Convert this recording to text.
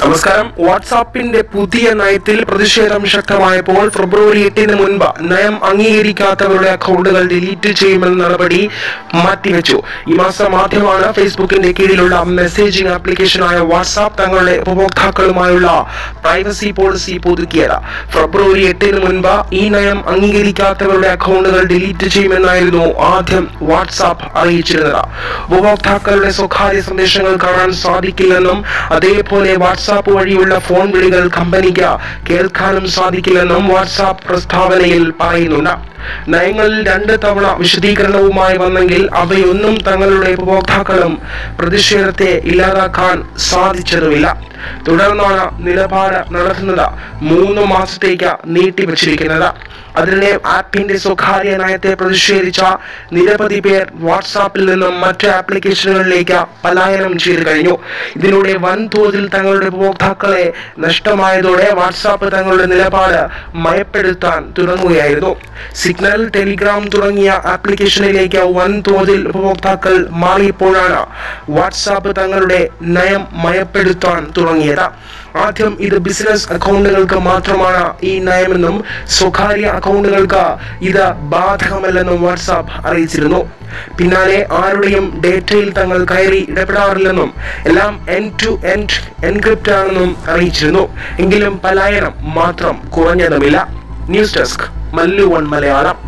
നമസ്കാരം വാട്സാപ്പിന്റെ പുതിയ നയത്തിൽ പ്രതിഷേധം ശക്തമായപ്പോൾ ഫെബ്രുവരി എട്ടിന് മുൻപ് നയം അംഗീകരിക്കാത്തവരുടെ അക്കൗണ്ടുകൾ ഡിലീറ്റ് ചെയ്യുമെന്ന നടപടി മാറ്റിവെച്ചു ഈ മാസം ആദ്യമാണ് ഫേസ്ബുക്കിന്റെ കീഴിലുള്ള മെസ്സേജിംഗ് ആപ്ലിക്കേഷനായ വാട്സാപ്പ് തങ്ങളുടെ ഉപഭോക്താക്കളുമായുള്ള പ്രൈവസി പോളിസി പുതുക്കിയത് ഫെബ്രുവരി എട്ടിന് മുൻപ് ഈ നയം അംഗീകരിക്കാത്തവരുടെ അക്കൗണ്ടുകൾ ഡിലീറ്റ് ചെയ്യുമെന്നായിരുന്നു ആദ്യം വാട്സാപ്പ് അറിയിച്ചിരുന്നത് ഉപഭോക്താക്കളുടെ സ്വകാര്യ സന്ദേശങ്ങൾ കാണാൻ സാധിക്കില്ലെന്നും അതേപോലെ വാട്സാപ്പ് വഴിയുള്ള ഫോൺ വിളികൾ കമ്പനിക്ക് കേൾക്കാനും സാധിക്കില്ലെന്നും വാട്സാപ്പ് പ്രസ്താവനയിൽ പറയുന്നുണ്ട് നയങ്ങളിൽ രണ്ട് തവണ വിശദീകരണവുമായി വന്നെങ്കിൽ അവയൊന്നും തങ്ങളുടെ ഉപഭോക്താക്കളും പ്രതിഷേധത്തെ ഇല്ലാതാക്കാൻ സാധിച്ചതുമില്ല തുടർന്നാണ് നിലപാട് നടത്തുന്നത് മൂന്ന് മാസത്തേക്ക് നീട്ടിവച്ചിരിക്കുന്നത് അതിനിടെ ആപ്പിന്റെ സ്വകാര്യ നയത്തെ പ്രതിഷേധിച്ച നിരവധി പേർ വാട്സാപ്പിൽ നിന്നും മറ്റ് ആപ്ലിക്കേഷനുകളിലേക്ക് പലായനം ചെയ്തു കഴിഞ്ഞു ഇതിലൂടെ വൻതോതിൽ തങ്ങളുടെ ഉപഭോക്താക്കളെ നഷ്ടമായതോടെ വാട്സാപ്പ് തങ്ങളുടെ നിലപാട് മയപ്പെടുത്താൻ തുടങ്ങുകയായിരുന്നു സിഗ്നൽ ടെലിഗ്രാം തുടങ്ങിയ ആപ്ലിക്കേഷനിലേക്ക് വൻതോതിൽ ഉപഭോക്താക്കൾ മാറിയപ്പോഴാണ് വാട്സാപ്പ് തങ്ങളുടെ നയം മയപ്പെടുത്താൻ തുടങ്ങിയത് ആദ്യം ഇത് ബിസിനസ് അക്കൗണ്ടുകൾക്ക് മാത്രമാണ് ഈ നയമെന്നും സ്വകാര്യ അക്കൗണ്ടുകൾക്ക് ഇത് ബാധകമല്ലെന്നും വാട്സാപ്പ് അറിയിച്ചിരുന്നു പിന്നാലെ ആരുടെയും ഡേറ്റയിൽ തങ്ങൾ കയറി ഇടപെടാറില്ലെന്നും എല്ലാം എൻ ടു എൻഡ് എൻക്രിപ്റ്റ് ആണെന്നും അറിയിച്ചിരുന്നു എങ്കിലും പലായനം മാത്രം കുറഞ്ഞതുമില്ല news desk Mallu one Malayalam